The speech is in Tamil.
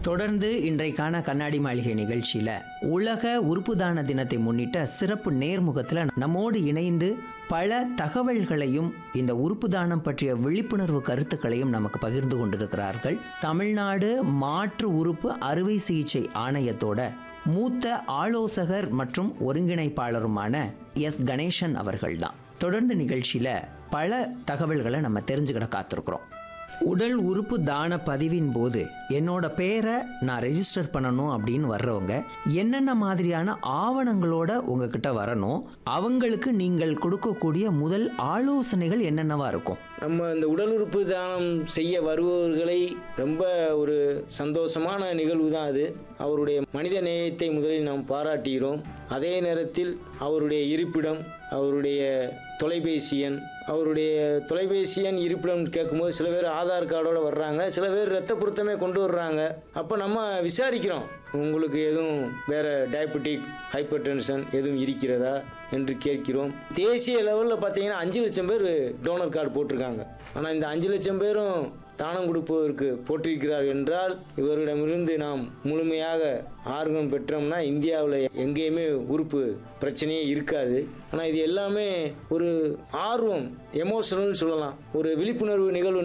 தொடர்ந்து இன்றைக்கான கண்ணாடி மாளிகை நிகழ்ச்சியில உலக உறுப்பு தான தினத்தை முன்னிட்ட சிறப்பு நேர்முகத்துல நம்மோடு இணைந்து பல தகவல்களையும் இந்த உறுப்பு தானம் பற்றிய விழிப்புணர்வு கருத்துக்களையும் நமக்கு பகிர்ந்து கொண்டிருக்கிறார்கள் தமிழ்நாடு மாற்று உறுப்பு அறுவை சிகிச்சை ஆணையத்தோட மூத்த ஆலோசகர் மற்றும் ஒருங்கிணைப்பாளருமான எஸ் கணேசன் அவர்கள்தான் தொடர்ந்து நிகழ்ச்சியில பல தகவல்களை நம்ம தெரிஞ்சுக்கிட காத்திருக்கிறோம் உடல் உறுப்பு தான பதிவின் போது என்னோட பேரை நான் ரெஜிஸ்டர் பண்ணணும் அப்படின்னு வர்றவங்க என்னென்ன மாதிரியான ஆவணங்களோட உங்ககிட்ட வரணும் அவங்களுக்கு நீங்கள் கொடுக்கக்கூடிய முதல் ஆலோசனைகள் என்னென்னவா இருக்கும் நம்ம இந்த உடல் உறுப்பு தானம் செய்ய வருபவர்களை ரொம்ப ஒரு சந்தோஷமான நிகழ்வு தான் அது அவருடைய மனித நேயத்தை முதலில் நாம் பாராட்டுகிறோம் அதே நேரத்தில் அவருடைய இருப்பிடம் அவருடைய தொலைபேசி எண் அவருடைய தொலைபேசி எண் இருப்பிடம் கேட்கும்போது சில பேர் ஆதார் கார்டோட வர்றாங்க சில பேர் ரத்த பொருத்தமே கொண்டு வர்றாங்க அப்போ நம்ம விசாரிக்கிறோம் உங்களுக்கு எதுவும் வேற டயபெட்டிக் ஹைப்பர் டென்ஷன் எதுவும் இருக்கிறதா என்று கேட்கிறோம் தேசிய லெவலில் பார்த்தீங்கன்னா அஞ்சு லட்சம் பேர் டோனர் கார்டு போட்டிருக்காங்க ஆனால் இந்த அஞ்சு லட்சம் பேரும் தானம் கொடுப்பதற்கு போட்டிருக்கிறார் என்றால் இவரிடமிருந்து நாம் முழுமையாக ஆர்வம் பெற்றோம்னா இந்தியாவில் எங்கேயுமே உறுப்பு பிரச்சனையே இருக்காது ஆனால் இது எல்லாமே ஒரு ஆர்வம் எமோஷனல் சொல்லலாம் ஒரு விழிப்புணர்வு நிகழ்வு